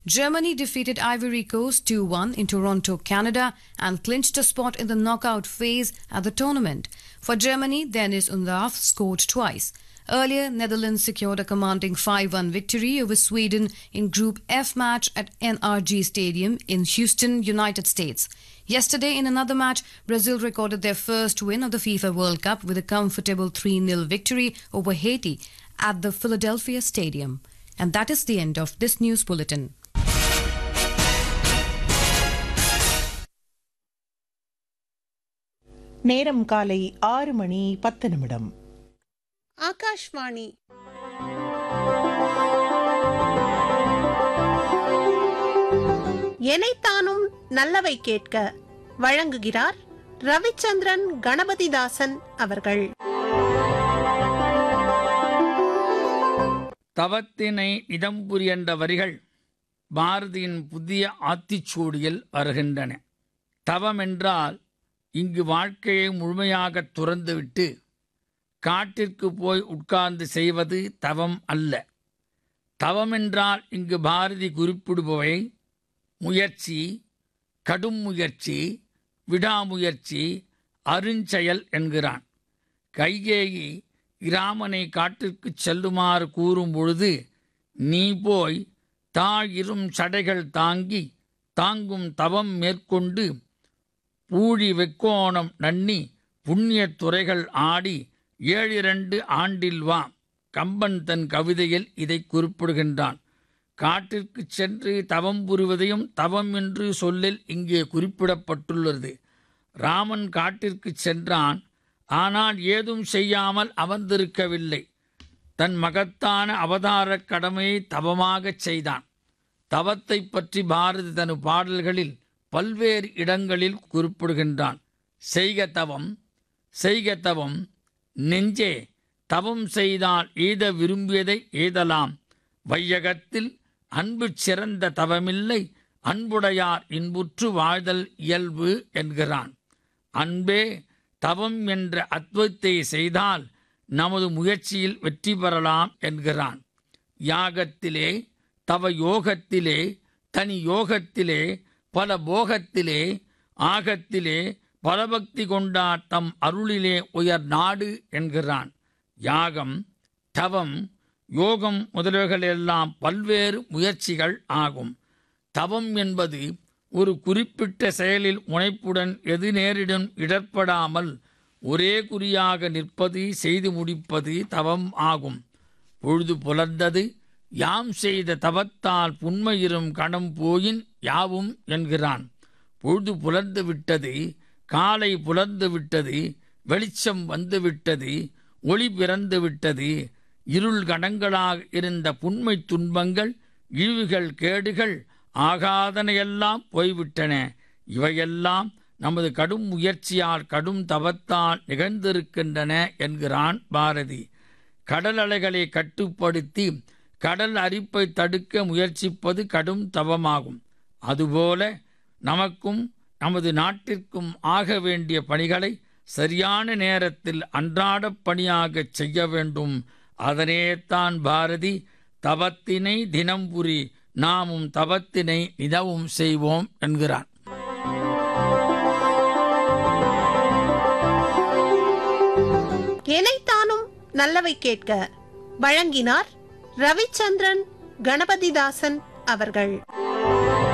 Germany defeated Ivory Coast 2 1 in Toronto, Canada, and clinched a spot in the knockout phase at the tournament. For Germany, Dennis Undav scored twice. Earlier, Netherlands secured a commanding 5 1 victory over Sweden in Group F match at NRG Stadium in Houston, United States. Yesterday, in another match, Brazil recorded their first win of the FIFA World Cup with a comfortable 3 0 victory over Haiti at the Philadelphia Stadium. And that is the end of this news bulletin. நேரம் காலை ஆறு மணி பத்து நிமிடம் ஆகாஷ்வாணி எனைத்தானும் நல்லவை கேட்க வழங்குகிறார் ரவிச்சந்திரன் கணபதிதாசன் அவர்கள் தவத்தினை இடம்புரி என்ற வரிகள் பாரதியின் புதிய ஆத்திச்சூடியில் வருகின்றன தவம் என்றால் இங்கு வாழ்க்கையை முழுமையாக துறந்துவிட்டு காட்டிற்கு போய் உட்கார்ந்து செய்வது தவம் அல்ல தவம் என்றால் இங்கு பாரதி குறிப்பிடுபவை முயற்சி கடும் முயற்சி விடாமுயற்சி அருஞ்செயல் என்கிறான் கைகேயி இராமனை காட்டிற்குச் செல்லுமாறு கூறும் பொழுது நீ போய் தாயிரும் சடைகள் தாங்கி தாங்கும் தவம் மேற்கொண்டு பூழி வெக்கோணம் நன்னி புண்ணியத் துறைகள் ஆடி ஏழிரண்டு ஆண்டில் வா கம்பன் தன் கவிதையில் இதை குறிப்பிடுகின்றான் காட்டிற்குச் சென்று தவம் புரிவதையும் தவம் என்று சொல்லில் இங்கே குறிப்பிடப்பட்டுள்ளது ராமன் காட்டிற்குச் சென்றான் ஆனால் ஏதும் செய்யாமல் அமர்ந்திருக்கவில்லை தன் மகத்தான அவதாரக் கடமையை தவமாகச் செய்தான் தவத்தைப் பற்றி பாரதி தன் பாடல்களில் பல்வேறு இடங்களில் குறிப்பிடுகின்றான் செய்க தவம் செய்க தவம் நெஞ்சே தவம் செய்தால் எய்த விரும்பியதை எய்தலாம் வையகத்தில் அன்பு சிறந்த தவமில்லை அன்புடையார் இன்புற்று வாழ்தல் இயல்பு என்கிறான் அன்பே தவம் என்ற அத்வத்தை செய்தால் நமது முயற்சியில் வெற்றி பெறலாம் என்கிறான் யாகத்திலே தவ யோகத்திலே தனி யோகத்திலே பல போகத்திலே ஆகத்திலே பலபக்தி கொண்டார் தம் அருளிலே உயர் நாடு என்கிறான் யாகம் தவம் யோகம் முதலியவைகளெல்லாம் பல்வேறு முயற்சிகள் ஆகும் தவம் என்பது ஒரு குறிப்பிட்ட செயலில் முனைப்புடன் எது நேரிடும் இடர்படாமல் ஒரே குறியாக நிற்பது செய்து முடிப்பது தவம் ஆகும் பொழுது புலர்ந்தது யாம் செய்த தவத்தால் புன்மையிரும் கணம் போயின் யாவும் என்கிறான் பொழுது புலர்ந்து விட்டது காலை புலர்ந்து விட்டது வெளிச்சம் வந்து விட்டது ஒளி பிறந்து விட்டது இருள் கணங்களாக இருந்த புன்மை துன்பங்கள் இழிவுகள் கேடுகள் ஆகாதனையெல்லாம் போய்விட்டன இவையெல்லாம் நமது கடும் முயற்சியால் கடும் தவத்தால் நிகழ்ந்திருக்கின்றன என்கிறான் பாரதி கடல் அலைகளை கட்டுப்படுத்தி கடல் அரிப்பை தடுக்க முயற்சிப்பது கடும் தவமாகும் அதுபோல நமக்கும் நமது நாட்டிற்கும் ஆக வேண்டிய பணிகளை சரியான நேரத்தில் அன்றாடப் பணியாகச் செய்ய வேண்டும் அதனேத்தான் பாரதி தவத்தினை தினம்புரி நாமும் தவத்தினை நிதவும் செய்வோம் என்கிறான் எனைத்தானும் நல்லவை கேட்க வழங்கினார் ரவிச்சந்திரன் கணபதிதாசன் அவர்கள்